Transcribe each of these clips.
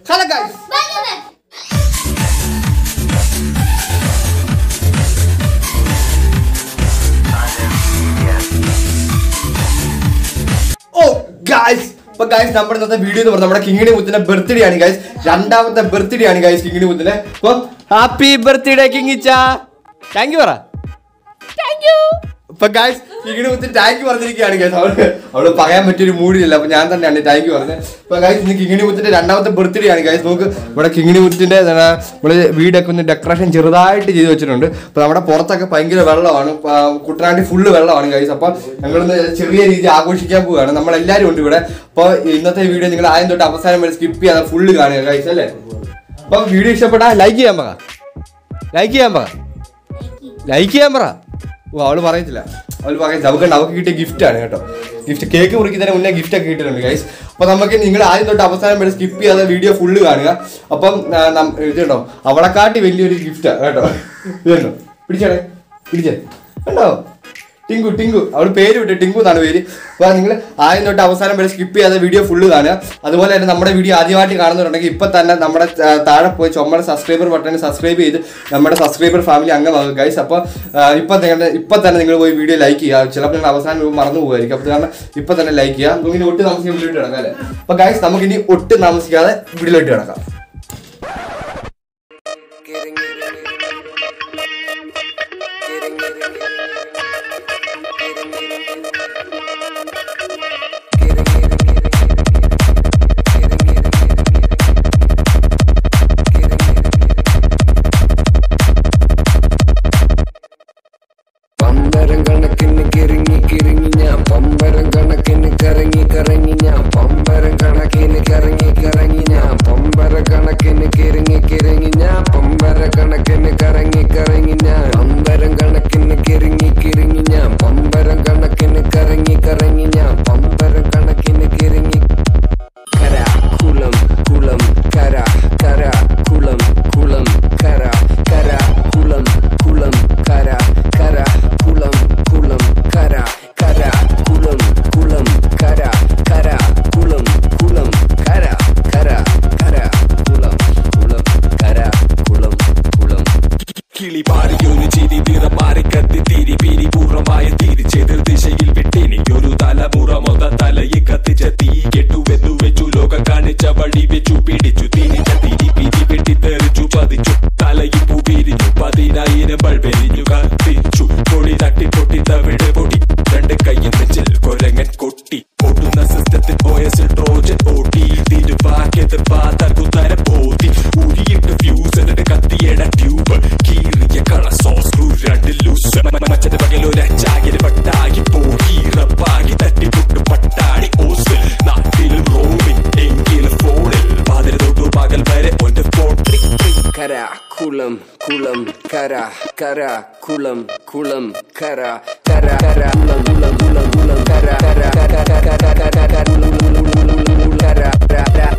Hello guys ഓ guys അപ്പൊ guys നമ്മുടെ ഇന്നത്തെ വീഡിയോ എന്ന് പറഞ്ഞാൽ നമ്മുടെ കിങ്ങിണി മുത്തിന്റെ ബർത്ത്ഡേ ആണ് ഗൈസ് രണ്ടാമത്തെ ബർത്ത്ഡേ ആണ് ഗൈസ് കിങ്ങിണി മുത്തിന്റെ അപ്പൊ ഹാപ്പി ബർത്ത്ഡേ കിങ്ങിച്ച താങ്ക് യു പറ അപ്പൊ ഗൈസ് കിങ്ങിണി മുത്തിന് താങ്ക് യു പറഞ്ഞിരിക്കുകയാണ് ഗൈസ് അവള് അവള് പറയാൻ പറ്റിയൊരു മൂഡിലില്ല അപ്പൊ ഞാൻ തന്നെയാണ് താങ്ക് യു പറഞ്ഞത് അപ്പൊ ഗൈസ് ഇന്ന് കിങ്ങിണി മുത്തിന്റെ രണ്ടാമത്തെ ബർത്ത്ഡേ ആണ് ഗൈസ് നമുക്ക് ഇവിടെ കിങ്ങിണി മുത്തിന്റെ എന്താണ് നമ്മള് വീടൊക്കെ ഒന്ന് ഡെക്കറേഷൻ ചെറുതായിട്ട് ചെയ്ത് വെച്ചിട്ടുണ്ട് അപ്പൊ നമ്മുടെ പുറത്തൊക്കെ ഭയങ്കര വെള്ളമാണ് ഇപ്പൊ, ആ, കുട്ടനാട്ടിൽ ഫുള്ള് വെള്ളമാണ് ഗൈസ് അപ്പൊ ഞങ്ങളിന്ന് ചെറിയ രീതിയിൽ ആഘോഷിക്കാൻ പോവുകയാണ് നമ്മളെല്ലാവരും ഉണ്ട് ഇവിടെ അപ്പൊ ഇന്നത്തെ വീഡിയോ നിങ്ങൾ ആദ്യം തൊട്ട് അവസാനം വരെ സ്കിപ്പ് ചെയ്യാതെ ഫുള്ള് കാണുക ഗൈസ് അല്ലേ അപ്പൊ വീഡിയോ ഇഷ്ടപ്പെട്ടാ ലൈക്ക് ചെയ്യാൻ പറ ലൈക്ക് ചെയ്യാൻ പറ ലൈക്ക് ചെയ്യാൻ പറ ഓ അവള് പറയത്തില്ല അവള് പറയത്തില്ല അവൾക്ക് അവൾക്ക് കിട്ടിയ ഗിഫ്റ്റ് ആണ് കേട്ടോ ഗിഫ്റ്റ് കേക്ക് മുറിക്കുന്നതിന് മുന്നേ ഗിഫ്റ്റ് ഒക്കെ കിട്ടിയിട്ടുണ്ട് ഗൈസ് അപ്പൊ നമുക്ക് നിങ്ങൾ ആദ്യം തൊട്ട് അവസാനം വരെ സ്കിപ്പ് ചെയ്യാതെ വീഡിയോ ഫുള്ള് കാണുക അപ്പം ആ, നം- ഇത് കേട്ടോ അവളെക്കാട്ടി വലിയൊരു ഗിഫ്റ്റാ കേട്ടോ ഇത് കണ്ടോ പിടിച്ചേ പിടിച്ചേ കണ്ടോ ടിങ്കു ടിങ്കു അവൾ പേര് വിട്ട് ടിങ്കു എന്നാണ് പേര് അപ്പോൾ നിങ്ങൾ ആദ്യം തൊട്ട് അവസാനം വരെ സ്കിപ്പ് ചെയ്യാതെ വീഡിയോ ഫുള്ള് കാണുക അതുപോലെ തന്നെ നമ്മുടെ വീഡിയോ ആദ്യമായിട്ട് കാണുന്നുണ്ടെങ്കിൽ ഇപ്പം തന്നെ നമ്മുടെ ആ, താഴെ പോയി ചുമടെ സബ്സ്ക്രൈബർ ബട്ടൺ സബ്സ്ക്രൈബ് ചെയ്ത് നമ്മുടെ സബ്സ്ക്രൈബർ ഫാമിലി അംഗമാകുക ഗൈസ് അപ്പോൾ ഇപ്പം നിങ്ങളുടെ ഇപ്പം തന്നെ നിങ്ങൾ പോയി വീഡിയോ ലൈക്ക് ചെയ്യുക ചിലപ്പോൾ നിങ്ങൾ അവസാനം വരുമ്പോൾ മറന്നു പോകുമായിരിക്കും അപ്പോൾ കാരണം ഇപ്പം തന്നെ ലൈക്ക് ചെയ്യുക നമുക്ക് ഇനി ഒട്ട് താമസിക്കാൻ വീഡിയോ കിടക്കാം അല്ലേ അപ്പോൾ ഗൈസ് നമുക്ക് ഇനി ഒട്ടും താമസിക്കാതെ വീഡിയോയിലോട്ട് കിടക്കാം പമ്പരം കണക്കിന് കിറങ്ങി കിറങ്ങി ഞാൻ പമ്പരം കണക്കിന് കറങ്ങി കറങ്ങി ഞാൻ പമ്പരം കണക്കിന് കറങ്ങി കറങ്ങി ഞാൻ പമ്പര കണക്കിന് കിറങ്ങി കിറങ്ങി ഞാൻ പമ്പര കണക്കിന് കറങ്ങി കറങ്ങി ഞാൻ പമ്പരം കണക്കിന് കിറങ്ങി കിറങ്ങി ഞാൻ പമ്പരം കണക്കിന് കറങ്ങി കറങ്ങി ഞാൻ പമ്പരം കണക്കിന് കിറങ്ങി കര കുളം കുളം കര കര കുളം കുളം കര കര കുളം കുളം കര കര കുളം കുളം കര കര കുളം കുളം കര കര കുളം കുളം കര കര കര കുളം കുളം കര കുളം കുളം കിളി പാറിയൊരു ചിരി നിറ മാറി കത്തി തിരി പിരി പൂർണ്ണമായ തിരിച്ചെതിർ ദിശയിൽ വിട്ടെനിക്കൊരു തലമുറ മൊത തലയെ കത്തിച്ച തീ കെട്ടുവെന്നു വെച്ചു ലോകം കാണിച്ച വഴി വെച്ചു പിടിച്ചു തിരിച്ച തിരി പിരി വെട്ടിത്തെറിച്ചു പതിച്ചു തലയിൽ പൂ പിരിഞ്ഞു പതിനായിരം ബൾബെരിഞ്ഞു കത്തിച്ചു പൊടി തട്ടി പൊട്ടി തവിട് പൊടി രണ്ട് കയ്യിൽ നെഞ്ചിൽ കൊരങ്ങൻ കൊട്ടി പൊട്ടുന്ന സിസ്റ്റത്തിൽ ഓയസിൽ ട്രോജൻ ഓട്ടി തിരുവാക്കിയത് പാതകുതര പോതി ഉരിയിട്ട് ഫ്യൂസ് എന്നിട്ട് കത്തിയട ട്യൂബ് കീറിയ കള സോസ് സ്ക്രൂ രണ്ട് ലൂസ് മറ്റത് പകലൊരച്ചാകിന് പട്ടാകി പോയി റപ്പാകി തട്ടിപ്പുട്ട് പട്ടാടി ഓസ് നാട്ടിൽ റോമിൽ എങ്കിലും ഫോണിൽ പാതിര തൊട്ടു പകൽ വരെ ഒന്റെ ഫോൺ ട്രിക് ട്രിക് കര കുളം കുളം കര കര കുളം കുളം കര കര കര കുളം കുളം കുളം കുളം കര കര കര കര കര കര കുളം കുളം കുളം കുളം കര കര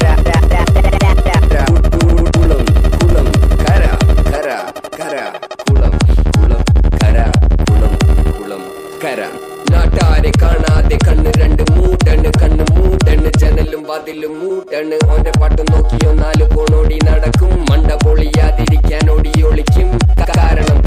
കര കുളം കുളം കര കര കര കുളം കുളം കര കുളം കുളം കര നാട്ടാരെ കാണാതെ കണ്ണ് രണ്ട് മൂട്ടണ് കണ്ണ് മൂട്ടണ് ജനലും വാതിലും മൂട്ടണ് ഓന്റെ പാട്ട് നോക്കിയോ നാല് കോണോടി നടക്കും മണ്ട പൊളിയാതിരിക്കാൻ ഓടി ഒളിക്കും ക- കാരണം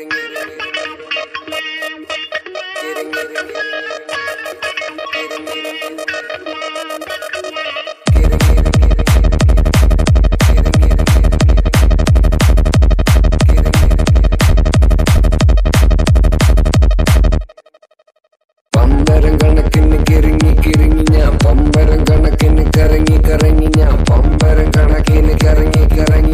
പമ്പരം കണക്കിന് കിറങ്ങി കിറങ്ങി ഞാൻ പമ്പരം കണക്കിന് കറങ്ങി കറങ്ങി ഞാൻ പമ്പരം കണക്കിന് കറങ്ങി കറങ്ങി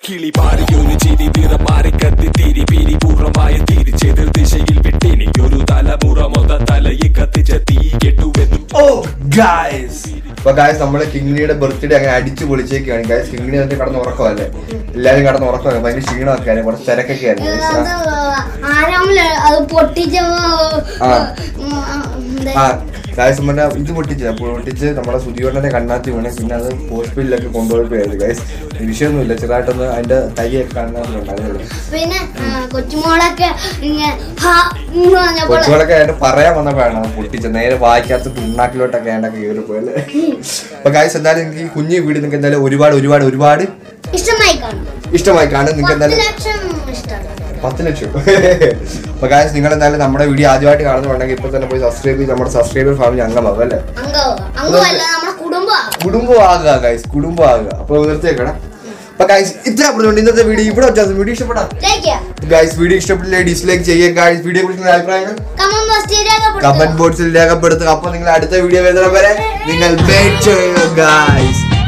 കിളി പാറിയൊരു ചിരി നിറം മാറി കത്തി തിരി പിരി പൂർണ്ണമായ തിരിച്ചെതിർ ദിശയിൽ വിട്ടിനി ഒരു തലമുറ മൊത്ത തലയെ കത്തിച്ച തീ കെട്ടുവെന്നു ഓ ഗായ്സ് അപ്പൊ ഗായ്സ് നമ്മള് കിങ്ങിണിയുടെ ബർത്ത്ഡേ അങ്ങനെ അടിച്ചു പൊളിച്ചേക്കാണ് ഗായ്സ് കിങ്ങിണി തന്നെ കടന്ന് ഉറക്കമല്ലേ എല്ലാരും കടന്ന് ഉറക്കമല്ലേ ഭയങ്കര ക്ഷീണമൊക്കെ ആയിരുന്നു കുറച്ച് തിരക്കൊക്കെ ആയിരുന്നു guys. അത് ആരാമില്ല അത് പൊട്ടിച്ച ആ. ആ ഗായ്സ് നമ്മുടെ ഇത് പൊട്ടിച്ച് പൊട്ടിച്ച് നമ്മുടെ സുധിയോട്ടന്റെ കണ്ണാത്തി വീണ് പിന്നെ അത് ഹോസ്പിറ്റലിലൊക്കെ കൊണ്ടുപോയപ്പോഴായിരുന്നു ഗായ്സ് വിഷയമൊന്നുമില്ല ചെറുതായിട്ടൊന്ന് അതിന്റെ തൈയൊക്കെ കണ്ണാത്തിലുണ്ടായിരുന്നു പിന്നെ ആ, കൊച്ചുമോളൊക്കെ ഇങ്ങനെ ഹാ എന്ന് പറഞ്ഞപ്പോൾ കൊച്ചുകളൊക്കെ ആയിട്ട് പറയാൻ വന്നപ്പോഴാണ് അത് പൊട്ടിച്ചത് നേരെ വായിക്കാത്ത പിണ്ണാക്കിലോട്ടൊക്കെ ആയിട്ടൊക്കെ കയറി പോയല്ലേ അപ്പൊ ഗായ്സ് എന്തായാലും നിങ്ങൾക്ക് ഈ കുഞ്ഞു വീട് നിങ്ങൾക്ക് എന്തായാലും ഒരുപാട് ഒരുപാട് ഒരുപാട് ഇഷ്ടമായി കാണും ഇഷ്ടമായി കാണും നിങ്ങൾക്ക് പത്ത് എന്തായാലും ലക്ഷം ഇഷ്ടമാണ് പത്ത് ലക്ഷം അപ്പൊ ഗായ്സ് നിങ്ങൾ എന്തായാലും നമ്മുടെ വീഡിയോ ആദ്യമായിട്ട് കാണുന്നുണ്ടെങ്കിൽ ഇപ്പൊ തന്നെ പോയി സബ്സ്ക്രൈബ് ചെയ്ത് നമ്മുടെ സബ്സ്ക്രൈബർ ഫാമിലി അംഗമാകും അല്ലേ അംഗവും അംഗമല്ല നമ്മുടെ കുടുംബം കുടുംബമാകുക ഗൈസ് കുടുംബമാകുക അപ്പൊ നിർത്തിയേക്കണം അപ്പൊ ഗൈസ് ഇത്ര പറഞ്ഞുകൊണ്ട് ഇന്നത്തെ വീഡിയോ ഇവിടെ വെച്ചാൽ വീഡിയോ ഇഷ്ടപ്പെടാം ഗൈസ് വീഡിയോ ഇഷ്ടപ്പെട്ടില്ലേ ഡിസ്ലൈക്ക് ചെയ്യുക ഗൈസ് വീഡിയോ കുറിച്ചുള്ള അഭിപ്രായങ്ങൾ കമന്റ് ബോക്സിൽ കമന്റ് ബോക്സിൽ രേഖപ്പെടുത്തുക അപ്പൊ നിങ്ങൾ അടുത്ത വീഡിയോ വരുന്നത് വരെ നിങ്ങൾ വെയിറ്റ് ചെയ്യുക ഗൈസ്